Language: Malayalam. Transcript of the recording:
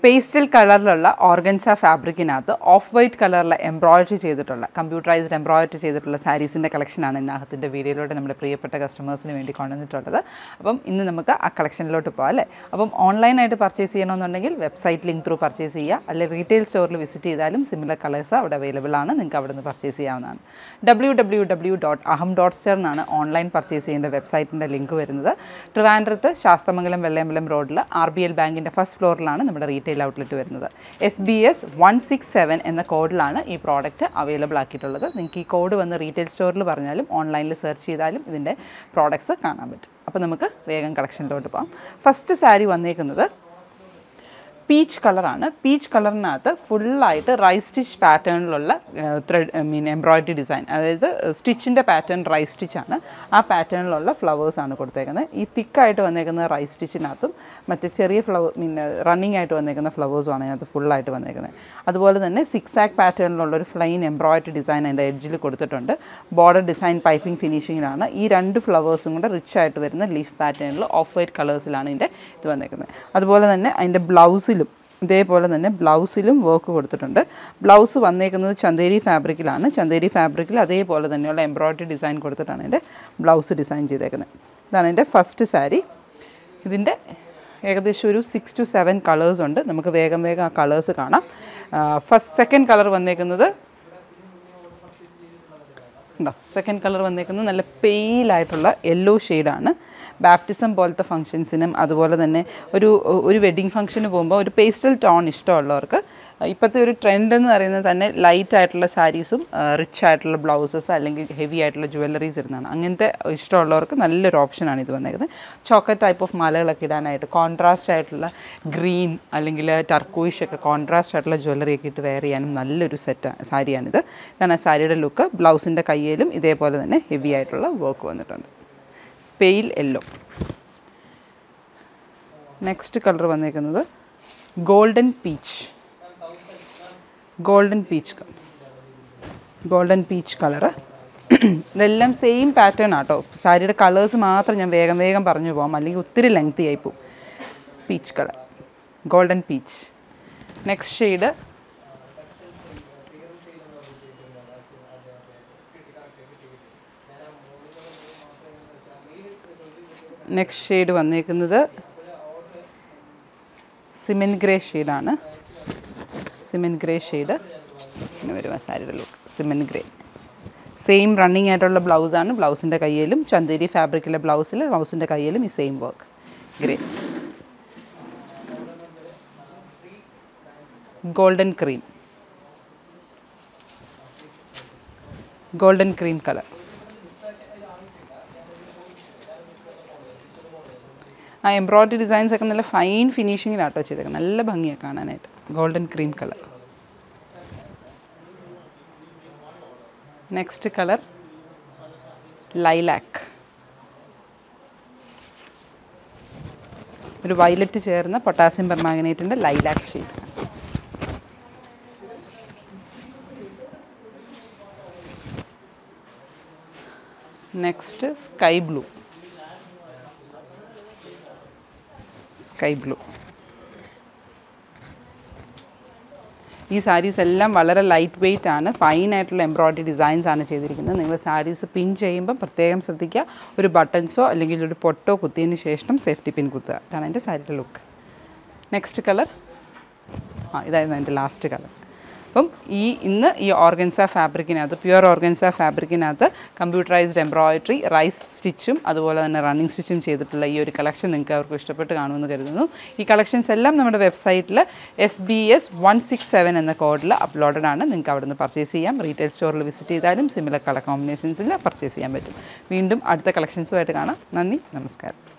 പേസ്റ്റൽ കളറിലുള്ള ഓർഗൻസ ഫാബ്രിക്കിനകത്ത് ഓഫ് വൈറ്റ് കളറിൽ എംബ്രോയിഡറി ചെയ്തിട്ടുള്ള കമ്പ്യൂട്ടറൈസ്ഡ് എംബ്രോയിഡറി ചെയ്തിട്ടുള്ള സാരീസിൻ്റെ കളക്ഷനാണ് ഇന്നകത്തിൻ്റെ വീഡിയോയിലൂടെ നമ്മുടെ പ്രിയപ്പെട്ട കസ്റ്റമേഴ്സിന് വേണ്ടി കൊണ്ടുവന്നിട്ടുള്ളത് അപ്പം ഇന്ന് നമുക്ക് ആ കളക്ഷനിലോട്ട് പോകാം അല്ലേ അപ്പം ഓൺലൈനായിട്ട് പർച്ചേസ് ചെയ്യണമെന്നുണ്ടെങ്കിൽ വെബ്സൈറ്റ് ലിങ്ക് ത്രൂ പർച്ചേസ് ചെയ്യുക അല്ലെങ്കിൽ റീറ്റെയിൽ സ്റ്റോറിൽ വിസിറ്റ് ചെയ്താലും സിമിലർ കളേഴ്സ് അവിടെ അവൈലബിൾ ആണ് നിങ്ങൾക്ക് അവിടെ നിന്ന് പർച്ചേസ് ചെയ്യാവുന്നതാണ് W W W dot Aham dot store എന്നാണ് ഓൺലൈൻ പർച്ചേസ് ചെയ്യേണ്ട വെബ്സൈറ്റിൻ്റെ ലിങ്ക് വരുന്നത് ട്രിവാൻഡ്രത്ത് ശാസ്തമംഗലം വെള്ളയമ്പലം റോഡിൽ ആർ ബി എൽ ബാങ്കിൻ്റെ ഫസ്റ്റ് ഫ്ലോറിലാണ് നമ്മുടെ റീറ്റെയിൽ ഔട്ട്ലെറ്റ് വരുന്നത് S B S one six seven എന്ന കോഡിലാണ് ഈ പ്രോഡക്റ്റ് അവൈലബിൾ ആക്കിയിട്ടുള്ളത് നിങ്ങൾക്ക് ഈ കോഡ് വന്ന് റീറ്റെയിൽ സ്റ്റോറിൽ പറഞ്ഞാലും ഓൺലൈനിൽ സെർച്ച് ചെയ്താലും ഇതിൻ്റെ പ്രോഡക്ട്സ് കാണാൻ പറ്റും അപ്പോൾ നമുക്ക് വേഗം കളക്ഷനിലോട്ട് പോകാം ഫസ്റ്റ് സാരി വന്നേക്കുന്നത് പീച്ച് കളറാണ് പീച്ച് കളറിനകത്ത് ഫുള്ളായിട്ട് റൈസ് സ്റ്റിച്ച് പാറ്റേണിലുള്ള thread I mean embroidery design അതായത് സ്റ്റിച്ചിൻ്റെ പാറ്റേൺ റൈസ് സ്റ്റിച്ചാണ് ആ പാറ്റേണിലുള്ള ഫ്ലവേഴ്സാണ് കൊടുത്തേക്കുന്നത് ഈ തിക്കായിട്ട് വന്നേക്കുന്ന റൈസ് സ്റ്റിച്ചിനകത്തും മറ്റ് ചെറിയ ഫ്ലവർ മീൻ റണ്ണിങ് ആയിട്ട് വന്നേക്കുന്ന ഫ്ലവേഴ്സുമാണ് അതിനകത്ത് ഫുള്ളായിട്ട് വന്നേക്കുന്നത് അതുപോലെ തന്നെ സിക്സ് ആക്ക് പാറ്റേണിലുള്ള ഒരു ഫ്ലൈൻ എംബ്രോയിഡറി ഡിസൈൻ അതിൻ്റെ എഡ്ജിൽ കൊടുത്തിട്ടുണ്ട് ബോർഡർ ഡിസൈൻ പൈപ്പിംഗ് ഫിനിഷിങ്ങിലാണ് ഈ രണ്ട് ഫ്ലവേഴ്സും കൂടെ റിച്ച് ആയിട്ട് വരുന്ന ലീഫ് പാറ്റേണിൽ ഓഫ് വൈറ്റ് കളേഴ്സിലാണ് ഇതിൻ്റെ ഇത് വന്നേക്കുന്നത് അതുപോലെ തന്നെ അതിൻ്റെ ബ്ലൗസിലും ഇതേപോലെ തന്നെ ബ്ലൗസിലും വർക്ക് കൊടുത്തിട്ടുണ്ട് ബ്ലൗസ് വന്നേക്കുന്നത് ചന്തേരി ഫാബ്രിക്കിലാണ് ചന്തേരി ഫാബ്രിക്കിൽ അതേപോലെ തന്നെയുള്ള എംബ്രോയിഡറി ഡിസൈൻ കൊടുത്തിട്ടാണ് എൻ്റെ ബ്ലൗസ് ഡിസൈൻ ചെയ്തേക്കുന്നത് ഇതാണ് എൻ്റെ ഫസ്റ്റ് സാരി ഇതിൻ്റെ ഏകദേശം ഒരു സിക്സ് ടു സെവൻ കളേഴ്സ് ഉണ്ട് നമുക്ക് വേഗം വേഗം ആ കളേഴ്സ് കാണാം ഫസ്റ്റ് സെക്കൻഡ് കളർ വന്നേക്കുന്നത് ഉണ്ടോ സെക്കൻഡ് കളർ വന്നേക്കുന്നത് നല്ല പെയിലായിട്ടുള്ള യെല്ലോ ഷെയ്ഡാണ് ബാപ്റ്റിസം പോലത്തെ ഫംഗ്ഷൻസിനും അതുപോലെ തന്നെ ഒരു ഒരു വെഡ്ഡിങ് ഫംഗ്ഷന് പോകുമ്പോൾ ഒരു പേസ്റ്റൽ ടോൺ ഇഷ്ടമുള്ളവർക്ക് ഇപ്പോഴത്തെ ഒരു ട്രെൻഡ് എന്ന് പറയുന്നത് തന്നെ ലൈറ്റ് ആയിട്ടുള്ള സാരീസും റിച്ച് ആയിട്ടുള്ള ബ്ലൗസസ് അല്ലെങ്കിൽ ഹെവി ആയിട്ടുള്ള ജുവല്ലറീസ് ഇരുന്നാണ് അങ്ങനത്തെ ഇഷ്ടമുള്ളവർക്ക് നല്ലൊരു ഓപ്ഷനാണ് ഇത് വന്നേക്കുന്നത് ചോക്ലേറ്റ് ടൈപ്പ് ഓഫ് മാലകളൊക്കെ ഇടാനായിട്ട് കോൺട്രാസ്റ്റ് ആയിട്ടുള്ള ഗ്രീൻ അല്ലെങ്കിൽ ടർക്കോയിഷ് ഒക്കെ കോൺട്രാസ്റ്റ് ആയിട്ടുള്ള ജ്വല്ലറി ഒക്കെ ഇട്ട് വെയർ ചെയ്യാനും നല്ലൊരു സെറ്റ് സാരിയാണിത് ഇതാണ് ആ സാരിയുടെ ലുക്ക് ബ്ലൗസിൻ്റെ കയ്യിലും ഇതേപോലെ തന്നെ ഹെവി ആയിട്ടുള്ള വർക്ക് വന്നിട്ടുണ്ട് പെയിൽ യെല്ലോ നെക്സ്റ്റ് കളർ വന്നേക്കുന്നത് golden peach golden peach golden peach colour ഇതെല്ലാം സെയിം പാറ്റേൺ ആട്ടോ സാരിയുടെ കളേഴ്സ് മാത്രം ഞാൻ വേഗം വേഗം പറഞ്ഞു പോകാം അല്ലെങ്കിൽ ഒത്തിരി ലെങ്തി ആയി പോകും peach colour golden peach next shade next shade വന്നേക്കുന്നത് സിമെൻ ഗ്രേ ഷെയ്ഡാണ് സിമെൻ ഗ്രേ ഷെയ്ഡ് ഇങ്ങനെ വരും ആ സാരിയുടെ look cement grey same running ആയിട്ടുള്ള ബ്ലൗസാണ് ബ്ലൗസിൻ്റെ കയ്യിലും ചന്തേരി ഫാബ്രിക്കിലെ ബ്ലൗസിൽ ബ്ലൗസിൻ്റെ കയ്യിലും ഈ same work grey golden cream golden cream colour ആ എംബ്രോയ്ഡറി ഡിസൈൻസ് ഒക്കെ നല്ല ഫൈൻ ഫിനിഷിങ്ങിലാട്ടോ ചെയ്തേക്കുന്നത് നല്ല ഭംഗിയാണ് കാണാനായിട്ട് golden cream colour next colour lilac ഒരു വയലറ്റ് ചേർന്ന പൊട്ടാസ്യം പെർമാഗ്നേറ്റിൻ്റെ lilac shade next sky blue sky blue ഈ സാരീസ് എല്ലാം വളരെ ലൈറ്റ് വെയ്റ്റ് ആണ് ഫൈൻ ആയിട്ടുള്ള എംബ്രോയ്ഡറി ഡിസൈൻസ് ആണ് ചെയ്തിരിക്കുന്നത് നിങ്ങൾ സാരീസ് പിൻ ചെയ്യുമ്പോൾ പ്രത്യേകം ശ്രദ്ധിക്കുക ഒരു ബട്ടൺസോ അല്ലെങ്കിൽ ഒരു പൊട്ടോ കുത്തിയതിന് ശേഷം സേഫ്റ്റി പിൻ കുത്തുക ഇതാണ് എൻ്റെ സാരിയുടെ ലുക്ക് നെക്സ്റ്റ് കളർ ആ ഇതായിരുന്നു എൻ്റെ ലാസ്റ്റ് കളർ അപ്പം ഈ ഇന്ന് ഈ ഓർഗൻസ ഫാബ്രിക്കിനകത്ത് പ്യുവർ ഓർഗൻസ ഫാബ്രിക്കിനകത്ത് കമ്പ്യൂട്ടറൈസ്ഡ് എംബ്രോയിഡറി റൈസ് സ്റ്റിച്ചും അതുപോലെ തന്നെ റണ്ണിങ് സ്റ്റിച്ചും ചെയ്തിട്ടുള്ള ഈ ഒരു കളക്ഷൻ നിങ്ങൾക്ക് അവർക്ക് ഇഷ്ടപ്പെട്ട് കാണുമെന്ന് കരുതുന്നു ഈ കളക്ഷൻസ് എല്ലാം നമ്മുടെ വെബ്സൈറ്റിൽ S B S one six seven എന്ന കോഡിൽ അപ്ലോഡഡ് ആണ് നിങ്ങൾക്ക് അവിടെ നിന്ന് പർച്ചേസ് ചെയ്യാം റീറ്റെയിൽ സ്റ്റോറിൽ വിസിറ്റ് ചെയ്താലും സിമിലർ കളർ കോമ്പിനേഷൻസിൽ പർച്ചേസ് ചെയ്യാൻ പറ്റും വീണ്ടും അടുത്ത കളക്ഷൻസുമായിട്ട് കാണാം നന്ദി നമസ്കാരം